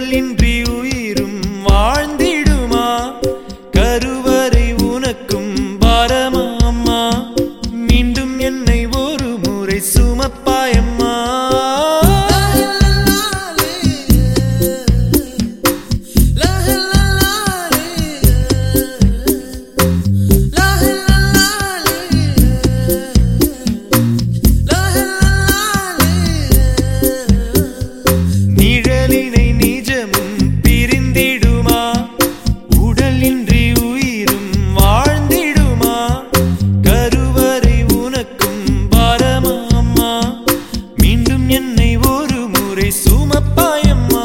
இன்றி உயிரும் வாழ்ந்திடுமா கருவறை உனக்கும் பாரமா அம்மா மீண்டும் என்னை ஒரு முறை சுமப்பாயம்மா நிழலினை நிஜமும் பிரிந்திடுமா உடலின்றி உயிரும் வாழ்ந்திடுமா கருவறை உனக்கும் பாரமா அம்மா மீண்டும் என்னை ஒரு முறை சுமப்பாயம்மா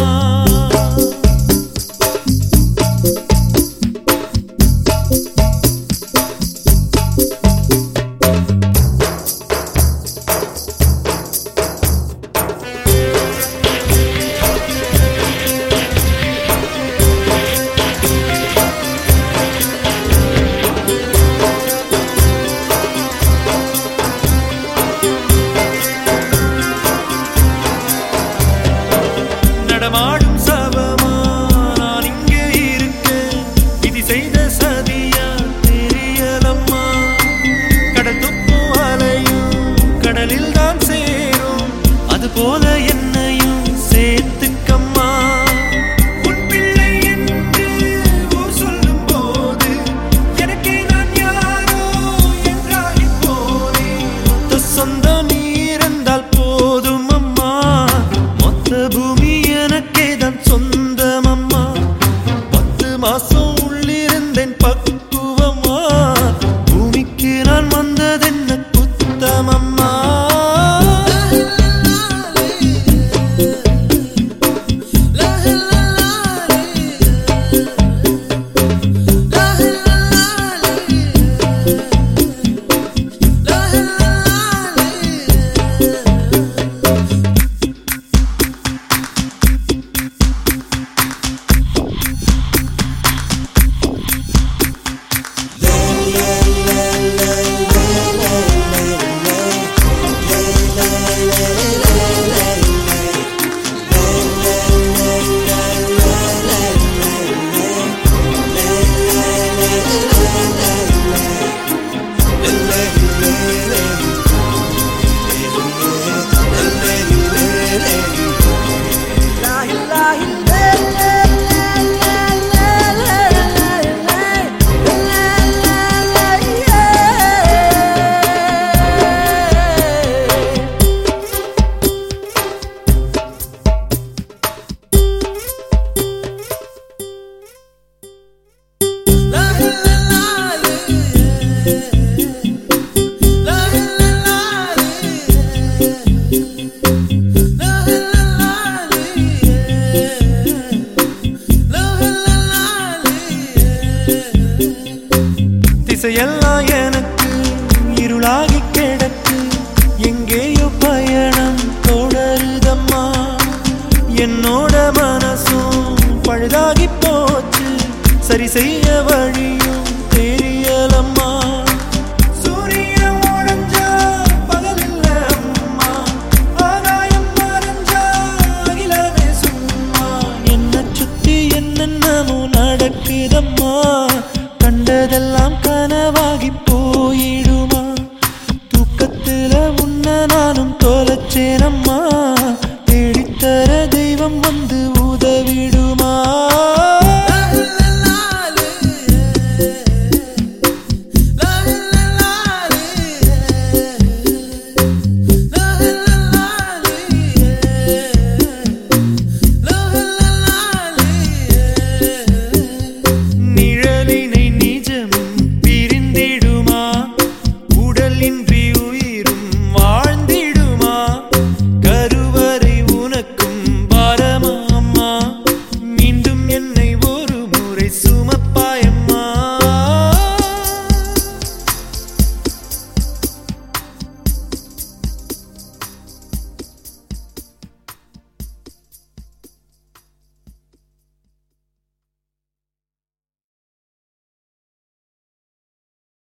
நடமாடும் சபமா நான் இங்கே இருக்கேன் விதி செய்த சதியா தெரியலம்மா கடல் துப்பும் அலையும் கடலில் தான் சேரும் அது போல என்னையும் சேர்த்துக்கம்மா உன் பிள்ளை என்று ஊர் சொல்லும் போது எனக்கே நான் யாரோ என்றாகி போனேன் மொத்த சொந்தம் நீ இருந்தால் போதும் அம்மா மொத்த பூமி எனக்கே தான் சொந்தம் அம்மா பத்து மாசம் உள்ளிருந்தேன் பக்குவமா பூமிக்கு நான் வந்ததென்ன குத்தமம்மா திசையெல்லாம் எனக்கு இருளாகி கிடக்கு எங்கேயோ பயணம் தொடருதம்மா என்னோட மனசும் பழுதாகி போச்சு சரி செய்ய வழி